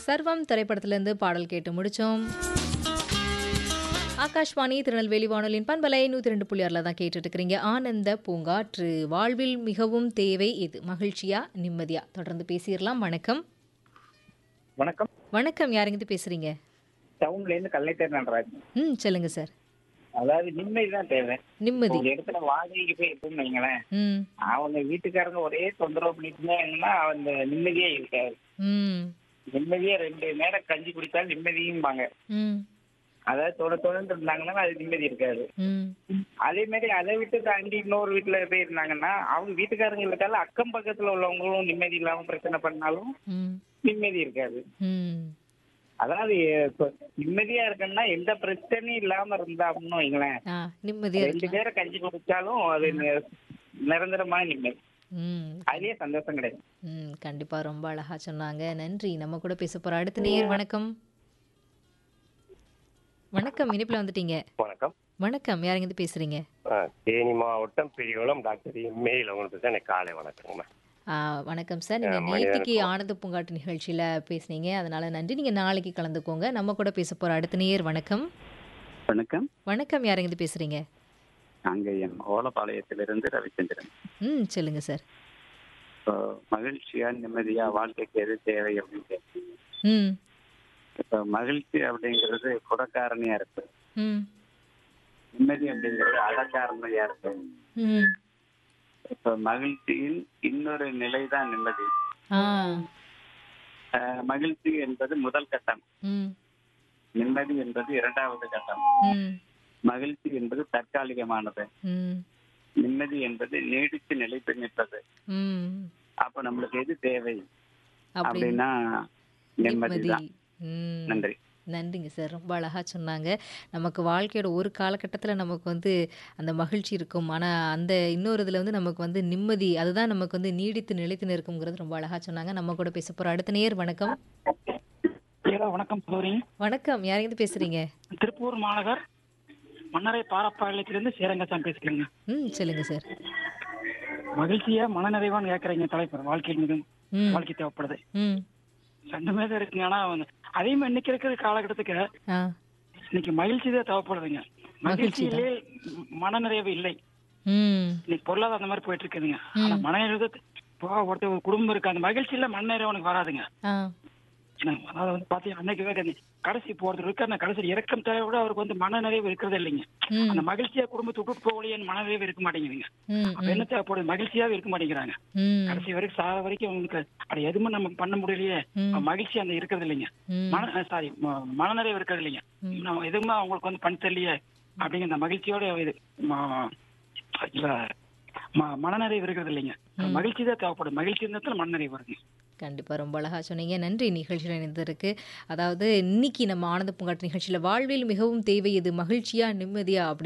சர்வம் திரைப்படத்திலிருந்து பாடல் கேட்டு முடிச்சோம் ஆகாஷ்வாணி திருநெல்வேலி வானொலியின் பண்பலை நூற்றி ரெண்டு புள்ளி ஆறில் தான் கேட்டுட்டு இருக்கிறீங்க ஆனந்த பூங்காற்று வாழ்வில் மிகவும் தேவை இது மகிழ்ச்சியா நிம்மதியா தொடர்ந்து பேசிடலாம் வணக்கம் வணக்கம் வணக்கம் யாருங்கிட்ட பேசுறீங்க டவுன்ல இருந்து கல்லைத்தேர் நடராஜ் ம் சொல்லுங்க சார் அதாவது நிம்மதி தான் தேவை நிம்மதி ஒரு இடத்துல வாடகைக்கு போய் இருக்குன்னு வைங்களேன் ம் அவங்க வீட்டுக்காரங்க ஒரே தொந்தரவு பண்ணிட்டு இருந்தாங்கன்னா அந்த நிம்மதியே இருக்காது ம் நிம்மதியே ரெண்டு நேரம் கஞ்சி குடித்தாலும் நிம்மதியும்பாங்க ம் அதாவது தொட தொடர்ந்து இருந்தாங்கன்னா அது நிம்மதி இருக்காது ம் அதே மாதிரி அதை விட்டு தாண்டி இன்னொரு வீட்டுல போய் இருந்தாங்கன்னா அவங்க வீட்டுக்காரங்க இருக்காலும் அக்கம் பக்கத்துல உள்ளவங்களும் நிம்மதி இல்லாம பிரச்சனை பண்ணாலும் ம் நிம்மதி இருக்காது ம் அதாவது இப்ப நிம்மதியா இருக்கணும்னா எந்த பிரச்சனையும் இல்லாம இருந்தாங்கன்னு வைங்களேன் ஆ நிம்மதியா ரெண்டு இருக்கலாம் பேரை கஞ்சி குடிச்சாலும் அது நி- நிரந்தரமான நிம்மதி ம் அதுலயே சந்தோஷம் கிடையாது ம் கண்டிப்பா ரொம்ப அழகா சொன்னாங்க நன்றி நம்ம கூட பேச போற அடுத்த நேயர் வணக்கம் வணக்கம் இனிப்புல வந்துட்டீங்க வணக்கம் வணக்கம் யாருங்க பேசுறீங்க ஆ, தேனி மாவட்டம் பெரியகுளம் டாக்டர் எம்ஏயில் உங்களுக்கு தான் எனக்கு காலை வணக்கங்கம்மா ஆ, வணக்கம் சார் நீங்க ஆ, மனிதனுக்கு நேத்திக்கு ஆனந்த பூங்காட்டு நிகழ்ச்சியில பேசுனீங்க அதனால நன்றி நீங்க நாளைக்கு கலந்துக்கோங்க நம்ம கூட பேச போற அடுத்த நேயர் வணக்கம் வணக்கம் வணக்கம் யாருங்க பேசுறீங்க நாங்க என் ஓலப்பாளையத்திலிருந்து ரவிச்சந்திரன் ம் சொல்லுங்க சார் இப்போ மகிழ்ச்சியா நிம்மதியா வாழ்க்கைக்கு எது தேவை அப்படின்னு கேட்டீங்க ம் இப்போ மகிழ்ச்சி அப்படிங்கிறது குடக்காரணியா இருக்கு ம் நிம்மதி அப்படிங்கிறது அடக்காரணியா இருக்கு ம் இப்போ மகிழ்ச்சியின் இன்னொரு நிலை தான் நிம்மதி ஆ அஹ், மகிழ்ச்சி என்பது முதல் கட்டம் ம் நிம்மதி என்பது இரண்டாவது கட்டம் ம் மகிழ்ச்சி என்பது தற்காலிகமானது ம் நிம்மதி என்பது நீடித்து நிலைத்து நிற்பது ம் அப்ப நம்மளுக்கு எது தேவை அப்படி அப்படின்னா நிம்மதி நிம்மதி தான் ம் நன்றி நன்றிங்க சார் ரொம்ப அழகாக சொன்னாங்க நமக்கு வாழ்க்கையோட ஒரு காலகட்டத்தில் நமக்கு வந்து அந்த மகிழ்ச்சி இருக்கும் ஆனால் அந்த இன்னொரு இதில் வந்து நமக்கு வந்து நிம்மதி அதுதான் நமக்கு வந்து நீடித்து நிலைத்து நிற்குங்கிறது ரொம்ப அழகாக சொன்னாங்க நம்ம கூட பேச போகிற அடுத்த நேர் வணக்கம் ஹலோ வணக்கம் சோதரி வணக்கம் யாரையும் பேசுகிறீங்க திருப்பூர் மாநகர் மன்னரை பாரப்பாளையத்திலிருந்து சேரங்கசாமி பேசுகிறேங்க ம் சொல்லுங்க சார் மகிழ்ச்சியா மனநிறைவான்னு கேட்குறீங்க தலைவர் வாழ்க்கையில் மிகவும் ம் வாழ்க்கை தேவைப்படுது ம் ரெண்டுமே தான் இருக்குங்க ஆனா வந்து அதே மாதிரி இன்னைக்கு இருக்கிற காலகட்டத்துக்கு ஆ இன்னைக்கு மகிழ்ச்சி தான் தேவைப்படுதுங்க மகிழ்ச்சி தான். மகிழ்ச்சியிலே மனநிறைவு இல்லை ம் இன்னைக்கு பொருளாதாரம் அந்த மாதிரி போயிட்டு இருக்குதுங்க ஆனா மனநிறைவு தான் இப்போ ஒருத்தர் ஒரு குடும்பம் இருக்கு அந்த மகிழ்ச்சியில மனநிறைவு உனக்கு வராதுங்க ஆ ஏன்னா, அதாவது வந்து பாத்தீங்கன்னா அன்னைக்கு வேக கடைசி போறது இருக்கு அந்த கடைசி இறக்கம் தேவை விட அவருக்கு வந்து மனநிறைவு இருக்கிறது இல்லைங்க ம் அந்த மகிழ்ச்சியா குடும்பத்தை விட்டுட்டு போகலையே மனநிறைவு இருக்க மாட்டேங்குதுங்க ம் அப்ப என்ன தேவைப்படுது மகிழ்ச்சியாவே இருக்க மாட்டேங்கிறாங்க ம் கடைசி வரைக்கும் சாக வரைக்கும் அவங்களுக்கு அது எதுவுமே நம்ம பண்ண முடியலையே ம். அப்ப மகிழ்ச்சி அந்த இருக்கிறது இல்லைங்க ம் மன சாரி மனநிறைவு இருக்கிறது இல்லைங்க நம்ம எதுவுமே அவங்களுக்கு வந்து பண்ண தெரியலையே அப்படிங்கிற அந்த மகிழ்ச்சியோட இது ம- இல்ல ம- மனநிறைவு இருக்கிறது இல்லைங்க மகிழ்ச்சி தான் தேவைப்படும் மகிழ்ச்சி இருந்தா மனநிறைவு வருங்க கண்டிப்பாக ரொம்ப அழகாக சொன்னீங்க நன்றி நிகழ்ச்சியில் இணைந்திருக்கு அதாவது இன்னைக்கு நம்ம ஆனந்த பூங்காட்டு நிகழ்ச்சியில் வாழ்வில் மிகவும் தேவை இது மகிழ்ச்சியா நிம்மதியா அப்படி